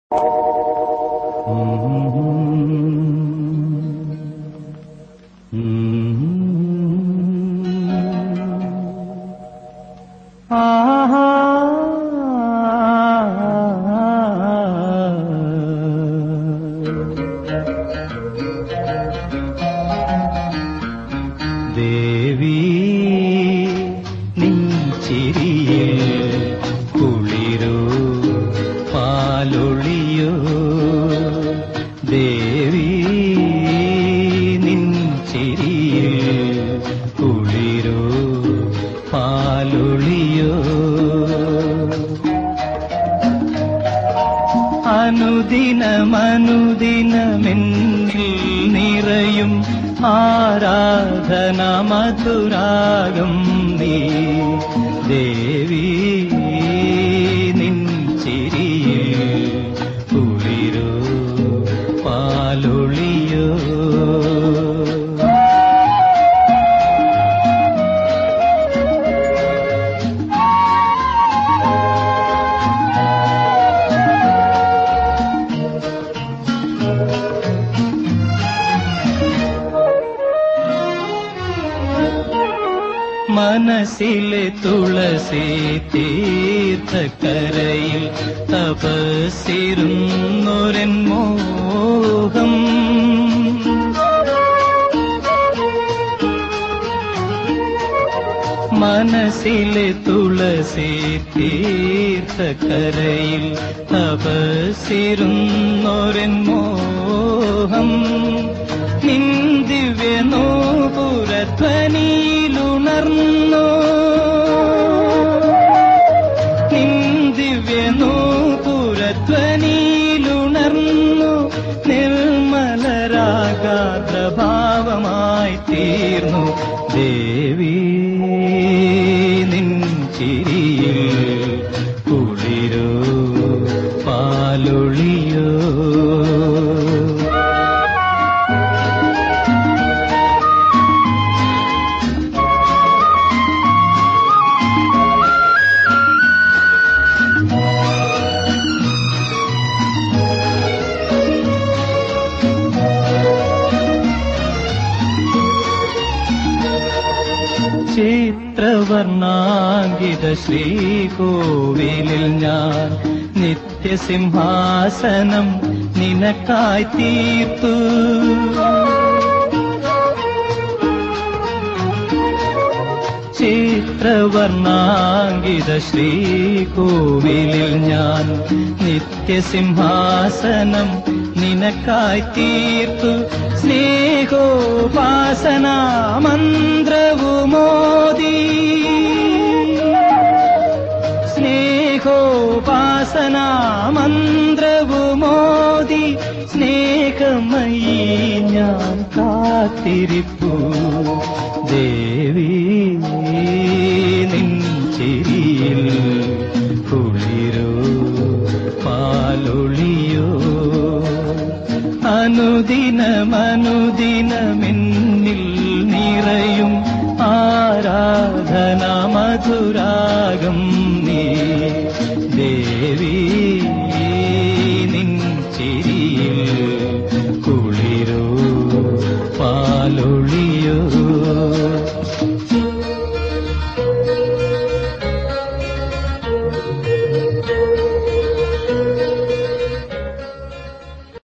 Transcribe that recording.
ദേവി നിൻ ചിരിയിൽ കുളിരോ പാലൊളിയോ ദേവി നിൻ ചിരിയിൽ കുളിരോ പാലൊളിയോ അനുദിനമനുദിനമെന്നിൽ നിറയും ആരാധന മധുരാഗം നീ ദേവി നിൻ ചിരിയിൽ കുളിരോ പാലൊളിയോ മനസ്സിലെ തുളസി തീർത്ഥക്കരയിൽ തപസ്സിരുന്നൊരൻ മോഹം മനസ്സിലെ തുളസി തീർത്ഥക്കരയിൽ തപസ്സിരുന്നൊരൻ മോഹം നിൻ ദിവ്യനൂപുരധ്വനിയിലുണർന്നു നിൻ ദിവ്യനൂപുരധ്വനിയിലുണർന്നു നിർമ്മലരാഗാദ്രഭാവമായി തീർന്നു ദേവി നിൻ ചിരിയിൽ കുളിരോ പാലൊളിയോ ചിത്രവർണാങ്കിത ശ്രീകോവിലിൽ ഞാൻ നിത്യസിംഹാസനം നിനക്കായി തീർത്തു ചിത്രവർണാങ്കിത ശ്രീകോവിലിൽ ഞാൻ നിത്യസിംഹാസനം നിനക്കായി തീർത്തു സ്നേഹോപാസന മന്ത്രവുമോദി സ്നേഹോപാസന മന്ത്രവുമോദി സ്നേഹമയീ ഞാൻ കാത്തിരിപ്പു ദേവി നിൻ ചിരിയിൽ കുളിരോ പാലൊളിയോ അനുദിനമനുദിനമെന്നിൽ നിറയും ആരാധന മധുരാഗം നീ ദേവി